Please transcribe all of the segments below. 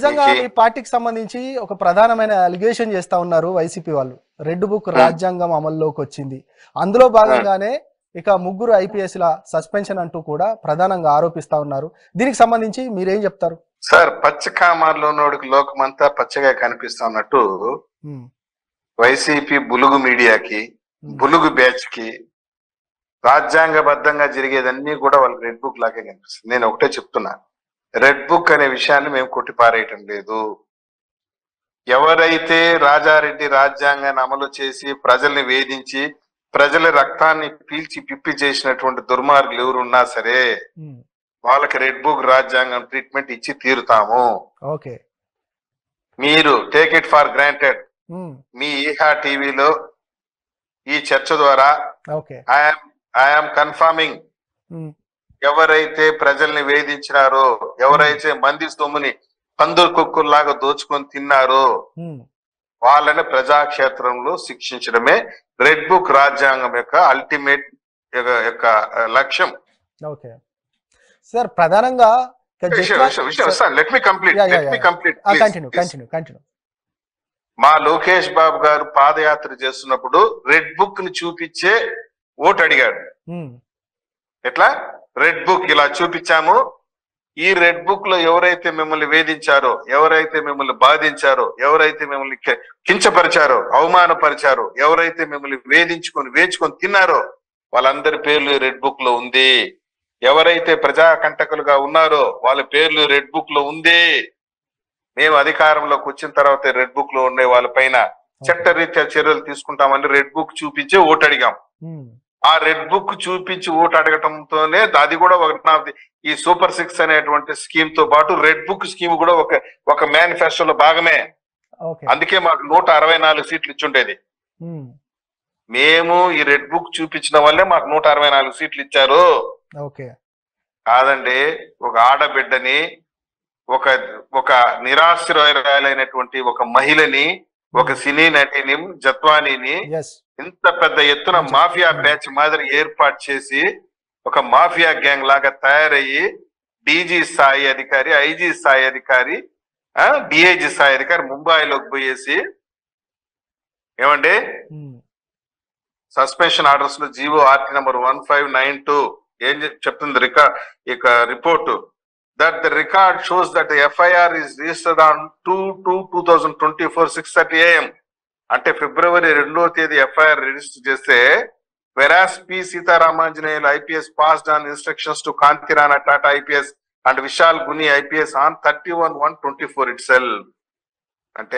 నిజంగా మీకు- మీ పార్టీకి సంబంధించి ఒక ప్రధానమైన అలిగేషన్ చేస్తా ఉన్నారు వైసీపీ వాళ్ళు రెడ్ బుక్ రాజ్యాంగం అమల్లోకి వచ్చింది అందులో భాగంగానే ఇక ముగ్గురు ఐపీఎస్ ల సస్పెన్షన్ అంటూ కూడా ప్రధానంగా ఆరోపిస్తా ఉన్నారు దీనికి సంబంధించి మీరేం చెప్తారు సార్ పచ్చ కామార్లో ఉన్నోడికి లోకమంతా పచ్చగా కనిపిస్తా ఉన్నట్టు ఉమ్, వైసీపీ బులుగు మీడియాకి ఉమ్, బులుగు బ్యాచ్ కి రాజ్యాంగబద్ధంగా జరిగేదన్నీ కూడా వాళ్ళకి రెడ్ బుక్ లాగే కనిపిస్తుంది నేను ఒకటే చెప్తున్నా రెడ్ బుక్ అనే విషయాన్ని మేము కొట్టిపారేయటం లేదు ఎవరైతే రాజారెడ్డి రాజ్యాంగాన్ని అమలు చేసి ప్రజల్ని వేధించి ప్రజల రక్తాన్ని పీల్చి పిప్పి చేసినటువంటి దుర్మార్గులు ఎవరున్నా సరే ఉమ్, వాళ్ళకి రెడ్ బుక్ రాజ్యాంగం ట్రీట్మెంట్ ఇచ్చి తీరుతాము ఓకే మీరు take it for granted um, మీ ఈహా టీవీలో ఈ చర్చ ద్వారా okay I'm I'm confirming um, ఎవరైతే ప్రజల్ని వేధించినారో ఎవరైతే మంది సొమ్ముని పందులు కుక్కుల్లాగా దోచుకొని తిన్నారో ఉమ్, వాళ్ళని ప్రజాక్షేత్రంలో శిక్షించడమే రెడ్ బుక్ రాజ్యాంగం యొక్క అల్టిమేట్ యొక్క లక్ష్యం ఓకే సార్ ప్రధానంగా ఇక జట్లా- let me complete Yeah, yeah, let me yeah. Complete ఆ, కంటిన్యూ కంటిన్యూ కంటిన్యూ మా లోకేష్ బాబు గారు పాదయాత్ర చేస్తున్నప్పుడు రెడ్ బుక్ ని చూపించే ఓటు అడిగాడు ఉమ్, ఎట్లా రెడ్ బుక్ ఇలా చూపించాము ఈ రెడ్ బుక్ లో ఎవరైతే మిమ్మల్ని వేధించారో ఎవరైతే మిమ్మల్ని బాధించారో ఎవరైతే మిమ్మల్ని కి- కించపరిచారో అవమానపరిచారో ఎవరైతే మిమ్మల్ని వేధించుకొని వేచుకొని తిన్నారో వాళ్ళందరి పేర్లు ఈ రెడ్ బుక్ లో ఉంది ఎవరైతే ప్రజా కంటకులుగా ఉన్నారో వాళ్ళ పేర్లు రెడ్ బుక్ లో ఉంది మేము అధికారంలోకి వచ్చిన తర్వాత రెడ్ బుక్ లో ఉండే వాళ్ళ పైన చట్టరీత్యా చర్యలు తీసుకుంటామని రెడ్ బుక్ చూపించే ఓటు అడిగాం ఉమ్, ఆ రెడ్ బుక్ చూపించి ఓటు అడగటంతోనే అది కూడా ఒక నాది ఈ సూపర్ సిక్స్ అనేటువంటి స్కీమ్ తో పాటు రెడ్ బుక్ స్కీమ్ కూడా ఒక ఒక మేనిఫెస్టోలో భాగమే ఓకే అందుకే మాకు నూట అరవై నాలుగు సీట్లు ఇచ్చుండేది ఉమ్, మేము ఈ రెడ్ బుక్ చూపించిన వల్లే మాకు నూట అరవై నాలుగు సీట్లు ఇచ్చారు ఓకే కాదండి ఒక ఆడబిడ్డని ఒక ఒక నిరాశ్రయురాలైనటువంటి ఒక మహిళని ఒక సినీ నటిని జత్వానీని ఎస్ ఇంత పెద్ద ఎత్తున మాఫియా బ్యాచ్ మాదిరి ఏర్పాటు చేసి ఒక మాఫియా గ్యాంగ్ లాగా తయారయ్యి డీజీ స్థాయి అధికారి ఐజీ స్థాయి అధికారి డిఐజీ స్థాయి అధికారి ముంబైలోకి పోయేసి ఏమండి ఉమ్, సస్పెన్షన్ ఆర్డర్స్ లో GO RT number one five nine two ఏం చెప్- చెప్తుంది రికార్డ్ ఇక report that the record shows that FIR is registered on two two two thousand twenty four six thirty AM అంటే ఫిబ్రవరి రెండో తేదీ ఎఫ్ఐఆర్ రిజిస్టర్ చేస్తే whereas P Seetharamanjaneyulu IPS passed on instructions to Kanthi Rana Tata IPS and Vishal Gunni IPS on thirty one one twenty four it cell అంటే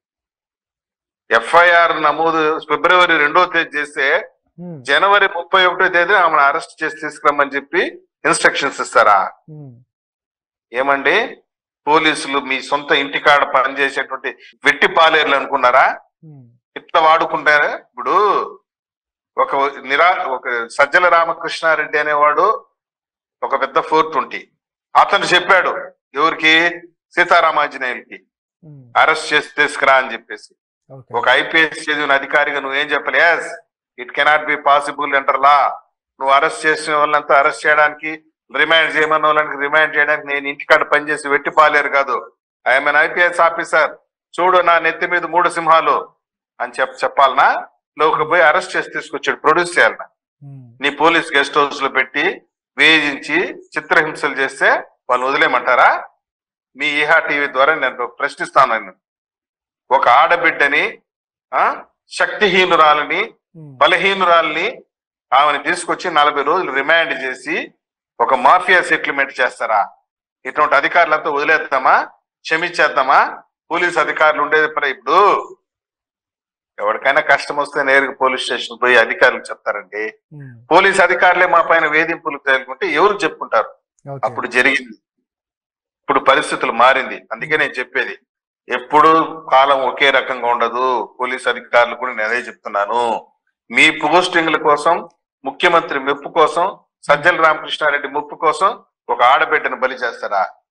FIR నమోదు ఫిబ్రవరి రెండో తేదీ చేస్తే ఉమ్, జనవరి ముప్పై ఒకటో తేదీ ఆమెను అరెస్ట్ చేసి తీసుకురమ్మని చెప్పి ఇన్స్ట్రక్షన్స్ ఇస్తారా ఉమ్, ఏమండి పోలీసులు మీ సొంత ఇంటికాడ పనిచేసేటువంటి వెట్టి పాలేర్లు అనుకున్నారా ఉమ్, ఇట్లా వాడుకుంటారా ఇప్పుడు ఒక నిరా ఒక సజ్జల రామకృష్ణారెడ్డి అనేవాడు ఒక పెద్ద ఫోర్ ట్వంటీ అతను చెప్పాడు ఎవరికి సీతారామాంజనేయులకి ఉమ్, అరెస్ట్ చేసి తీసుకురా అని చెప్పేసి ఓకే ఒక ఐపీఎస్ చదివిన అధికారిగా నువ్వేం చెప్పలే yes it cannot be possible enter law నువ్వు అరెస్ట్ చేసిన వాళ్ళంతా అరెస్ట్ చేయడానికి రిమాండ్ చేయమన్న వాళ్ళకి రిమాండ్ చేయడానికి నేను ఇంటికాడ పనిచేసి వెట్టి పాలేరు కాదు ఐఎమ్ ఎన్ ఐపీఎస్ ఆఫీసర్ చూడు నా నెత్తి మీద మూడు సింహాలు అని చెప్ చెప్పాలనా లోకి పోయి అరెస్ట్ చేసి తీసుకొచ్చాడు ప్రొడ్యూస్ చేయాలనా ఉమ్, నీ పోలీస్ గెస్ట్ హౌస్ లో పెట్టి వేధించి చిత్రహింసలు చేస్తే వాళ్ళు వదిలేయమంటారా మీ ఈహా టీవీ ద్వారా నేను ప్రశ్నిస్తాను నేను ఒక ఆడబిడ్డని ఆ శక్తిహీనురాలని ఉమ్, బలహీనురాలని ఆమెను తీసుకొచ్చి నలభై రోజులు రిమాండ్ చేసి ఒక మాఫియా సెటిల్మెంట్ చేస్తారా ఇటువంటి అధికారులంతా వదిలేద్దామా క్షమించేద్దామా పోలీస్ అధికారులు ఉండేది ప్ర- ఇప్పుడు ఎవరికైనా కష్టం వస్తే నేరుగా పోలీస్ స్టేషన్ పోయి అధికారులకు చెప్తారండి ఉమ్, పోలీస్ అధికారులే మా పైన వేధింపులు జరుగుతుంటే ఎవరు చెప్పుకుంటారు ఓకే అప్పుడు జరిగింది ఇప్పుడు పరిస్థితులు మారింది అందుకే నేను చెప్పేది ఎప్పుడు కాలం ఒకే రకంగా ఉండదు పోలీస్ అధికారులు కూడా నేను అదే చెప్తున్నాను మీ పోస్టింగ్ల కోసం ముఖ్యమంత్రి మెప్పు కోసం సజ్జల రామకృష్ణారెడ్డి ముప్పు కోసం ఒక ఆడబిడ్డను బలి చేస్తారా